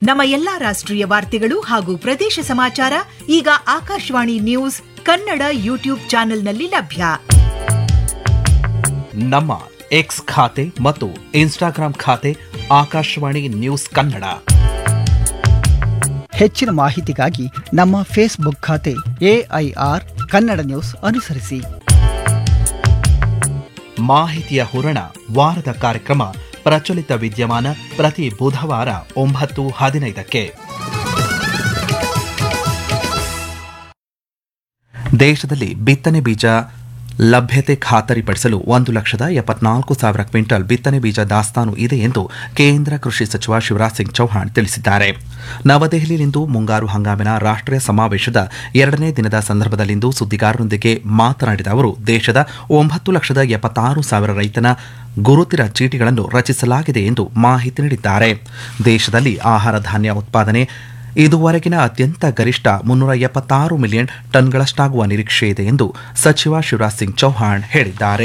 ನಮ್ಮ ಎಲ್ಲಾ ರಾಷ್ಟ್ರೀಯ ವಾರ್ತೆಗಳು ಹಾಗೂ ಪ್ರದೇಶ ಸಮಾಚಾರ ಈಗ ಆಕಾಶವಾಣಿ ನ್ಯೂಸ್ ಕನ್ನಡ ಯೂಟ್ಯೂಬ್ ಚಾನೆಲ್ನಲ್ಲಿ ಲಭ್ಯ ನಮ್ಮ ಎಕ್ಸ್ ಖಾತೆ ಮತ್ತು ಇನ್ಸ್ಟಾಗ್ರಾಂ ಖಾತೆ ಆಕಾಶವಾಣಿ ನ್ಯೂಸ್ ಕನ್ನಡ ಹೆಚ್ಚಿನ ಮಾಹಿತಿಗಾಗಿ ನಮ್ಮ ಫೇಸ್ಬುಕ್ ಖಾತೆ ಎಐಆರ್ ಕನ್ನಡ ನ್ಯೂಸ್ ಅನುಸರಿಸಿ ಮಾಹಿತಿಯ ಹೂರಣ ವಾರದ ಕಾರ್ಯಕ್ರಮ ಪ್ರಚಲಿತ ವಿದ್ಯಮಾನ ಪ್ರತಿ ಬುಧವಾರ ಒಂಬತ್ತು ಹದಿನೈದಕ್ಕೆ ದೇಶದಲ್ಲಿ ಬಿತ್ತನೆ ಬೀಜ ಲಭ್ಯತೆ ಖಾತರಿಪಡಿಸಲು ಒಂದು ಲಕ್ಷದ ಎಪ್ಪತ್ನಾಲ್ಕು ಸಾವಿರ ಕ್ವಿಂಟಲ್ ಬಿತ್ತನೆ ಬೀಜ ದಾಸ್ತಾನು ಇದೆ ಎಂದು ಕೇಂದ್ರ ಕೃಷಿ ಸಚಿವ ಶಿವರಾಜ್ ಸಿಂಗ್ ಚೌಹಾಣ್ ತಿಳಿಸಿದ್ದಾರೆ ನವದೆಹಲಿಯಲ್ಲಿಂದು ಮುಂಗಾರು ಹಂಗಾಮಿನ ರಾಷ್ಟ್ರೀಯ ಸಮಾವೇಶದ ಎರಡನೇ ದಿನದ ಸಂದರ್ಭದಲ್ಲಿಂದು ಸುದ್ದಿಗಾರರೊಂದಿಗೆ ಮಾತನಾಡಿದ ಅವರು ದೇಶದ ಒಂಬತ್ತು ಲಕ್ಷದ ಎಪ್ಪತ್ತಾರು ಸಾವಿರ ರೈತನ ಗುರುತಿನ ಚೀಟಿಗಳನ್ನು ರಚಿಸಲಾಗಿದೆ ಎಂದು ಮಾಹಿತಿ ನೀಡಿದ್ದಾರೆ ದೇಶದಲ್ಲಿ ಆಹಾರ ಧಾನ್ಯ ಉತ್ಪಾದನೆ ಇದುವರೆಗಿನ ಅತ್ಯಂತ ಗರಿಷ್ಠ ಮುನ್ನೂರ ಎಪ್ಪತ್ತಾರು ಮಿಲಿಯನ್ ಟನ್ಗಳಷ್ಟಾಗುವ ನಿರೀಕ್ಷೆ ಇದೆ ಎಂದು ಸಚಿವ ಶಿವರಾಜ್ ಸಿಂಗ್ ಚೌಹಾಣ್ ಹೇಳಿದ್ದಾರೆ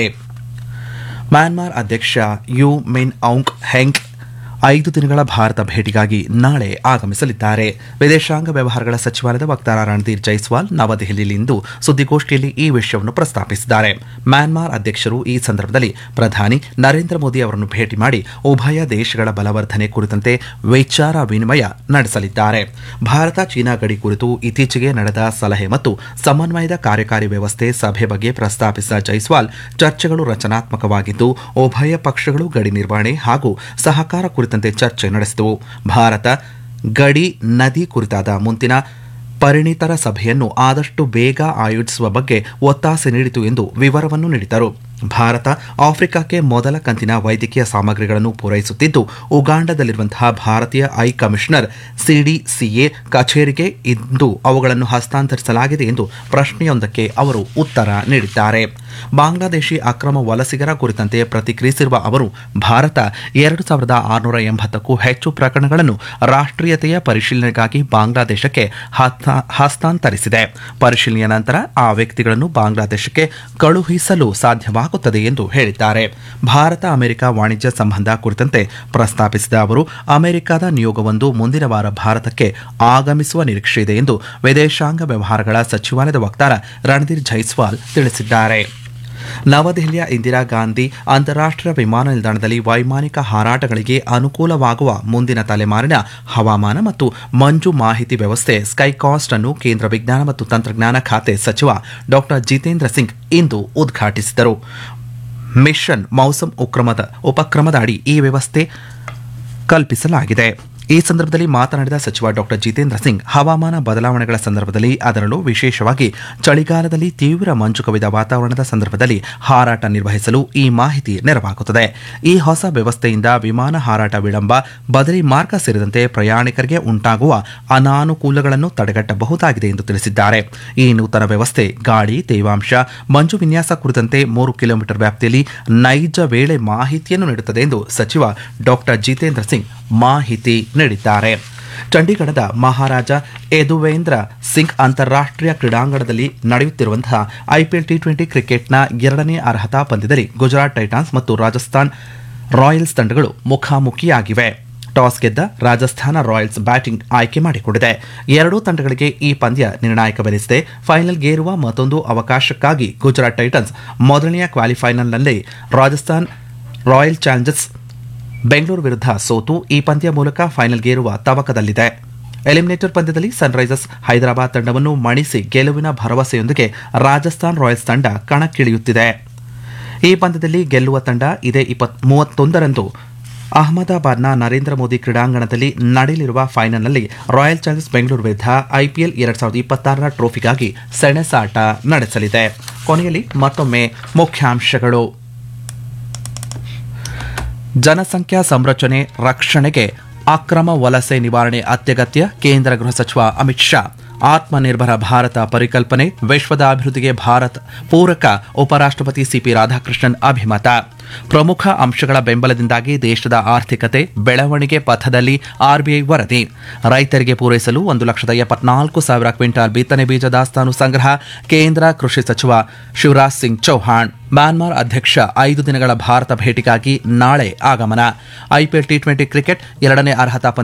ಮ್ಯಾನ್ಮಾರ್ ಅಧ್ಯಕ್ಷ ಯು ಮಿನ್ ಔಂಗ್ ಹೆಂಗ್ ಐದು ದಿನಗಳ ಭಾರತ ಭೇಟಿಗಾಗಿ ನಾಳೆ ಆಗಮಿಸಲಿದ್ದಾರೆ ವಿದೇಶಾಂಗ ವ್ಯವಹಾರಗಳ ಸಚಿವಾಲಯದ ವಕ್ತಾರ ರಣಧೀರ್ ಜೈಸ್ವಾಲ್ ನವದೆಹಲಿಯಲ್ಲಿಂದು ಸುದ್ದಿಗೋಷ್ಠಿಯಲ್ಲಿ ಈ ವಿಷಯವನ್ನು ಪ್ರಸ್ತಾಪಿಸಿದ್ದಾರೆ ಮ್ಯಾನ್ಮಾರ್ ಅಧ್ಯಕ್ಷರು ಈ ಸಂದರ್ಭದಲ್ಲಿ ಪ್ರಧಾನಿ ನರೇಂದ್ರ ಮೋದಿ ಅವರನ್ನು ಭೇಟಿ ಮಾಡಿ ಉಭಯ ದೇಶಗಳ ಬಲವರ್ಧನೆ ಕುರಿತಂತೆ ವಿಚಾರ ವಿನಿಮಯ ನಡೆಸಲಿದ್ದಾರೆ ಭಾರತ ಚೀನಾ ಗಡಿ ಕುರಿತು ಇತ್ತೀಚೆಗೆ ನಡೆದ ಸಲಹೆ ಮತ್ತು ಸಮನ್ವಯದ ಕಾರ್ಯಕಾರಿ ವ್ಯವಸ್ಥೆ ಸಭೆ ಬಗ್ಗೆ ಪ್ರಸ್ತಾಪಿಸಿದ ಜೈಸ್ವಾಲ್ ಚರ್ಚೆಗಳು ರಚನಾತ್ಮಕವಾಗಿದ್ದು ಉಭಯ ಪಕ್ಷಗಳು ಗಡಿ ನಿರ್ವಹಣೆ ಹಾಗೂ ಸಹಕಾರ ಕುರಿತಂತೆ ಚರ್ಚೆ ನಡೆಸಿದವು ಭಾರತ ಗಡಿ ನದಿ ಕುರಿತಾದ ಮುಂದಿನ ಪರಿಣಿತರ ಸಭೆಯನ್ನು ಆದಷ್ಟು ಬೇಗ ಆಯೋಜಿಸುವ ಬಗ್ಗೆ ಒತ್ತಾಸೆ ನೀಡಿತು ಎಂದು ವಿವರವನ್ನು ನೀಡಿದರು ಭಾರತ ಆಫ್ರಿಕಾಕ್ಕೆ ಮೊದಲ ಕಂತಿನ ವೈದ್ಯಕೀಯ ಸಾಮಗ್ರಿಗಳನ್ನು ಪೂರೈಸುತ್ತಿದ್ದು ಉಗಾಂಡದಲ್ಲಿರುವಂತಹ ಭಾರತೀಯ ಐ ಕಮಿಷನರ್ ಸಿಡಿಸಿಎ ಕಚೇರಿಗೆ ಇಂದು ಅವುಗಳನ್ನು ಹಸ್ತಾಂತರಿಸಲಾಗಿದೆ ಎಂದು ಪ್ರಶ್ನೆಯೊಂದಕ್ಕೆ ಅವರು ಉತ್ತರ ನೀಡಿದ್ದಾರೆ ಬಾಂಗ್ಲಾದೇಶಿ ಅಕ್ರಮ ವಲಸಿಗರ ಕುರಿತಂತೆ ಪ್ರತಿಕ್ರಿಯಿಸಿರುವ ಅವರು ಭಾರತ ಎರಡು ಸಾವಿರದ ಆರುನೂರ ಎಂಬತ್ತಕ್ಕೂ ಹೆಚ್ಚು ಪ್ರಕರಣಗಳನ್ನು ರಾಷ್ಟ್ರೀಯತೆಯ ಪರಿಶೀಲನೆಗಾಗಿ ಬಾಂಗ್ಲಾದೇಶಕ್ಕೆ ಹಸ್ತ- ಹಸ್ತಾಂತರಿಸಿದೆ ಪರಿಶೀಲನೆಯ ನಂತರ ಆ ವ್ಯಕ್ತಿಗಳನ್ನು ಬಾಂಗ್ಲಾದೇಶಕ್ಕೆ ಕಳುಹಿಸಲು ಸಾಧ್ಯವಾಗುತ್ತದೆ ಎಂದು ಹೇಳಿದ್ದಾರೆ ಭಾರತ ಅಮೆರಿಕ ವಾಣಿಜ್ಯ ಸಂಬಂಧ ಕುರಿತಂತೆ ಪ್ರಸ್ತಾಪಿಸಿದ ಅವರು ಅಮೆರಿಕದ ನಿಯೋಗವೊಂದು ಮುಂದಿನ ವಾರ ಭಾರತಕ್ಕೆ ಆಗಮಿಸುವ ನಿರೀಕ್ಷೆ ಇದೆ ಎಂದು ವಿದೇಶಾಂಗ ವ್ಯವಹಾರಗಳ ಸಚಿವಾಲಯದ ವಕ್ತಾರ ರಣಧೀರ್ ಜೈಸ್ವಾಲ್ ತಿಳಿಸಿದ್ದಾರೆ ನವದೆಹಲಿಯ ಇಂದಿರಾ ಗಾಂಧಿ ಅಂತಾರಾಷ್ಟ್ರೀಯ ವಿಮಾನ ನಿಲ್ದಾಣದಲ್ಲಿ ವೈಮಾನಿಕ ಹಾರಾಟಗಳಿಗೆ ಅನುಕೂಲವಾಗುವ ಮುಂದಿನ ತಲೆಮಾರಿನ ಹವಾಮಾನ ಮತ್ತು ಮಂಜು ಮಾಹಿತಿ ವ್ಯವಸ್ಥೆ ಸ್ಕೈಕಾಸ್ಟ್ ಅನ್ನು ಕೇಂದ್ರ ವಿಜ್ಞಾನ ಮತ್ತು ತಂತ್ರಜ್ಞಾನ ಖಾತೆ ಸಚಿವ ಡಾಕ್ಟರ್ ಜಿತೇಂದ್ರ ಸಿಂಗ್ ಇಂದು ಉದ್ಘಾಟಿಸಿದರು ಮಿಷನ್ ಮೌಸಮ್ ಉಕ್ರಮದ ಉಪಕ್ರಮದ ಅಡಿ ಈ ವ್ಯವಸ್ಥೆ ಕಲ್ಪಿಸಲಾಗಿದೆ ಈ ಸಂದರ್ಭದಲ್ಲಿ ಮಾತನಾಡಿದ ಸಚಿವ ಡಾಕ್ಟರ್ ಜಿತೇಂದ್ರ ಸಿಂಗ್ ಹವಾಮಾನ ಬದಲಾವಣೆಗಳ ಸಂದರ್ಭದಲ್ಲಿ ಅದರಲ್ಲೂ ವಿಶೇಷವಾಗಿ ಚಳಿಗಾಲದಲ್ಲಿ ತೀವ್ರ ಮಂಜು ಕವಿದ ವಾತಾವರಣದ ಸಂದರ್ಭದಲ್ಲಿ ಹಾರಾಟ ನಿರ್ವಹಿಸಲು ಈ ಮಾಹಿತಿ ನೆರವಾಗುತ್ತದೆ ಈ ಹೊಸ ವ್ಯವಸ್ಥೆಯಿಂದ ವಿಮಾನ ಹಾರಾಟ ವಿಳಂಬ ಬದಲಿ ಮಾರ್ಗ ಸೇರಿದಂತೆ ಪ್ರಯಾಣಿಕರಿಗೆ ಉಂಟಾಗುವ ಅನಾನುಕೂಲಗಳನ್ನು ತಡೆಗಟ್ಟಬಹುದಾಗಿದೆ ಎಂದು ತಿಳಿಸಿದ್ದಾರೆ ಈ ನೂತನ ವ್ಯವಸ್ಥೆ ಗಾಳಿ ತೇವಾಂಶ ಮಂಜು ವಿನ್ಯಾಸ ಕುರಿತಂತೆ ಮೂರು ಕಿಲೋಮೀಟರ್ ವ್ಯಾಪ್ತಿಯಲ್ಲಿ ನೈಜ ವೇಳೆ ಮಾಹಿತಿಯನ್ನು ನೀಡುತ್ತದೆ ಎಂದು ಸಚಿವ ಡಾಕ್ಟರ್ ಜಿತೇಂದ್ರ ಸಿಂಗ್ ಮಾಹಿತಿ ನೀಡಿದ್ದಾರೆ ಚಂಡೀಗಢದ ಮಹಾರಾಜ ಯದುವೇಂದ್ರ ಸಿಂಗ್ ಅಂತಾರಾಷ್ಟ್ರೀಯ ಕ್ರೀಡಾಂಗಣದಲ್ಲಿ ನಡೆಯುತ್ತಿರುವಂತಹ ಐಪಿಎಲ್ ಟಿ ಟ್ವೆಂಟಿ ಕ್ರಿಕೆಟ್ನ ಎರಡನೇ ಅರ್ಹತಾ ಪಂದ್ಯದಲ್ಲಿ ಗುಜರಾತ್ ಟೈಟಾನ್ಸ್ ಮತ್ತು ರಾಜಸ್ಥಾನ್ ರಾಯಲ್ಸ್ ತಂಡಗಳು ಮುಖಾಮುಖಿಯಾಗಿವೆ ಟಾಸ್ ಗೆದ್ದ ರಾಜಸ್ಥಾನ ರಾಯಲ್ಸ್ ಬ್ಯಾಟಿಂಗ್ ಆಯ್ಕೆ ಮಾಡಿಕೊಂಡಿದೆ ಎರಡೂ ತಂಡಗಳಿಗೆ ಈ ಪಂದ್ಯ ನಿರ್ಣಾಯಕವೆನಿಸಿದೆ ಫೈನಲ್ಗೇರುವ ಮತ್ತೊಂದು ಅವಕಾಶಕ್ಕಾಗಿ ಗುಜರಾತ್ ಟೈಟನ್ಸ್ ಮೊದಲನೆಯ ಕ್ವಾಲಿಫೈನಲ್ನಲ್ಲಿ ರಾಜಸ್ಥಾನ್ ರಾಯಲ್ ಚಾಲೆಂಜರ್ಸ್ ಬೆಂಗಳೂರು ವಿರುದ್ಧ ಸೋತು ಈ ಪಂದ್ಯ ಮೂಲಕ ಫೈನಲ್ಗೇರುವ ತವಕದಲ್ಲಿದೆ ಎಲಿಮಿನೇಟರ್ ಪಂದ್ಯದಲ್ಲಿ ಸನ್ರೈಸರ್ಸ್ ಹೈದರಾಬಾದ್ ತಂಡವನ್ನು ಮಣಿಸಿ ಗೆಲುವಿನ ಭರವಸೆಯೊಂದಿಗೆ ರಾಜಸ್ಥಾನ್ ರಾಯಲ್ಸ್ ತಂಡ ಕಣಕ್ಕಿಳಿಯುತ್ತಿದೆ ಈ ಪಂದ್ಯದಲ್ಲಿ ಗೆಲ್ಲುವ ತಂಡ ಇದೇ ಇಪ್ಪತ್ ಮೂವತ್ತೊಂದರಂದು ಅಹಮದಾಬಾದ್ನ ನರೇಂದ್ರ ಮೋದಿ ಕ್ರೀಡಾಂಗಣದಲ್ಲಿ ನಡೆಯಲಿರುವ ಫೈನಲ್ನಲ್ಲಿ ರಾಯಲ್ ಚಾಲೆಂಜರ್ಸ್ ಬೆಂಗಳೂರು ವಿರುದ್ಧ ಐಪಿಎಲ್ ಎರಡ್ ಸಾವಿರದ ಇಪ್ಪತ್ತಾರರ ಟ್ರೋಫಿಗಾಗಿ ಸೆಣಸಾಟ ನಡೆಸಲಿದೆ ಕೊನೆಯಲ್ಲಿ ಮತ್ತೊಮ್ಮೆ ಮುಖ್ಯಾಂಶಗಳು ಜನಸಂಖ್ಯಾ ಸಂರಚನೆ ರಕ್ಷಣೆಗೆ ಅಕ್ರಮ ವಲಸೆ ನಿವಾರಣೆ ಅತ್ಯಗತ್ಯ ಕೇಂದ್ರ ಗೃಹ ಸಚಿವ ಅಮಿತ್ ಶಾ ಆತ್ಮನಿರ್ಭರ ಭಾರತ ಪರಿಕಲ್ಪನೆ ವಿಶ್ವದ ಅಭಿವೃದ್ಧಿಗೆ ಭಾರತ ಪೂರಕ ಉಪರಾಷ್ಟ್ರಪತಿ ಸಿಪಿ ರಾಧಾಕೃಷ್ಣನ್ ಅಭಿಮತ ಪ್ರಮುಖ ಅಂಶಗಳ ಬೆಂಬಲದಿಂದಾಗಿ ದೇಶದ ಆರ್ಥಿಕತೆ ಬೆಳವಣಿಗೆ ಪಥದಲ್ಲಿ ಆರ್ಬಿಐ ವರದಿ ರೈತರಿಗೆ ಪೂರೈಸಲು ಒಂದು ಲಕ್ಷದ ಎಪ್ಪತ್ನಾಲ್ಕು ಸಾವಿರ ಕ್ವಿಂಟಾಲ್ ಬಿತ್ತನೆ ಬೀಜ ದಾಸ್ತಾನು ಸಂಗ್ರಹ ಕೇಂದ್ರ ಕೃಷಿ ಸಚಿವ ಶಿವರಾಜ್ ಸಿಂಗ್ ಚೌಹಾಣ್ ಮ್ಯಾನ್ಮಾರ್ ಅಧ್ಯಕ್ಷ ಐದು ದಿನಗಳ ಭಾರತ ಭೇಟಿಗಾಗಿ ನಾಳೆ ಆಗಮನ ಐಪಿಎಲ್ ಟಿ ಟ್ವೆಂಟಿ ಕ್ರಿಕೆಟ್ ಎರಡನೇ ಅರ್ಹತಾ ಪಂದ್ಯ